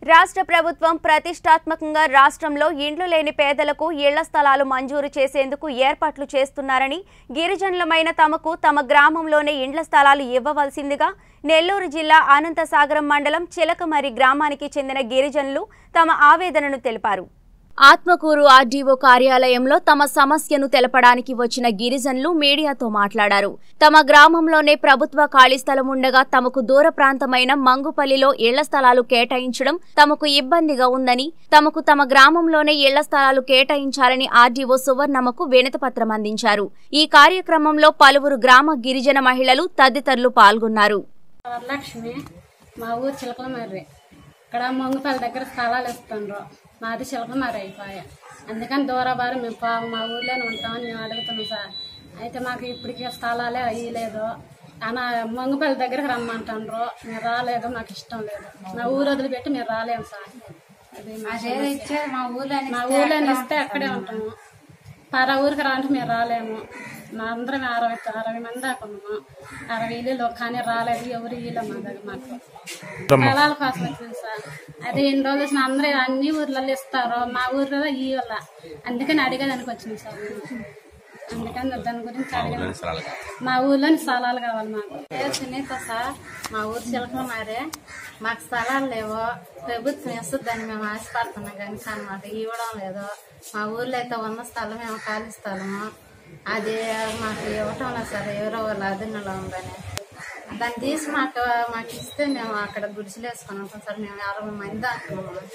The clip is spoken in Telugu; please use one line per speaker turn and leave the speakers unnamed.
రాష్ట్ర ప్రభుత్వం ప్రతిష్టాత్మకంగా రాష్ట్రంలో ఇండ్లు లేని పేదలకు ఇళ్ల స్థలాలు మంజూరు చేసేందుకు ఏర్పాట్లు చేస్తున్నారని గిరిజనులమైన తమకు తమ గ్రామంలోనే ఇండ్ల స్థలాలు ఇవ్వవలసిందిగా నెల్లూరు జిల్లా అనంతసాగరం మండలం చిలకమరి గ్రామానికి చెందిన గిరిజనులు తమ ఆవేదనను తెలిపారు ఆత్మకూరు ఆర్డీఓ కార్యాలయంలో తమ సమస్యను తెలపడానికి వచ్చిన గిరిజనులు మీడియాతో మాట్లాడారు తమ గ్రామంలోనే ప్రభుత్వ ఖాళీ స్థలం ఉండగా తమకు దూర ప్రాంతమైన మంగుపల్లిలో ఇళ్ల స్థలాలు కేటాయించడం తమకు ఇబ్బందిగా ఉందని తమకు తమ గ్రామంలోనే ఇళ్ల స్థలాలు కేటాయించాలని ఆర్డీఓ సువర్ణమ్మకు వినతిపత్రం అందించారు ఈ కార్యక్రమంలో పలువురు గ్రామ గిరిజన మహిళలు తదితరులు పాల్గొన్నారు
వరలక్ష్మి మా ఊరు చిలకలమర్రి ఇక్కడ మంగుపల్లి దగ్గర స్థలాలు ఇస్తుండ్రు మాది చిలకలమర్రి అయిపోయా అందుకని దూరబారు మేము పావు మా ఊర్లోనే ఉంటామని మేము అడుగుతున్నాం సార్ అయితే మాకు ఇప్పటికీ స్థలాలే అయ్యలేదు అనా మంగుపల్లి దగ్గరకు రమ్మంటుండ్రు మీరు రాలేదు మాకు ఇష్టం లేదు మా ఊరు వదిలిపెట్టి మీరు రాలేము సార్ అది మా సమస్య.
మా ఊర్లో
మా ఊర్లో ఇస్తే అక్కడే ఉంటాము పరా ఊరికి రాంటే మేము రాలేము మా అందరం అరవై అరవై మంది దాకా ఉన్నాము అరవై ఇల్లు కానీ రాలేదు ఎవరు ఇల్లు మా దగ్గర మాకు పొలాల కోసం వచ్చింది సార్ అది ఎన్ని రోజులు వచ్చిన అందరూ అన్ని ఊర్లలో ఇస్తారు మా ఊర్లో ఈ వల్ల అందుకని అడిగేదానికి వచ్చింది సార్ మేము. అందుకని దాని గురించి అడిగాను మా ఊర్లోని స్థలాలు కావాలి మాకు
పేరు సునీత సార్ మా ఊరు చిలకలు మారే మాకు స్థలాలు లేవు ప్రభుత్వం ఇస్తుందని మేము ఆశపడుతున్నాం కానీ కానీ మాకు ఇవ్వడం లేదు మా ఊర్లో అయితే ఉన్న స్థలం మేము ఖాళీ స్థలము అది మాకు ఇవ్వటం లేదు సార్ ఎవరో వాళ్ళ అధీనంలో ఉందని దాన్ని తీసి మాకు మాకు ఇస్తే మేము అక్కడ గుడిసెలు వేసుకొని ఉంటాం సార్ మేము అరవై మంది అంటున్నాము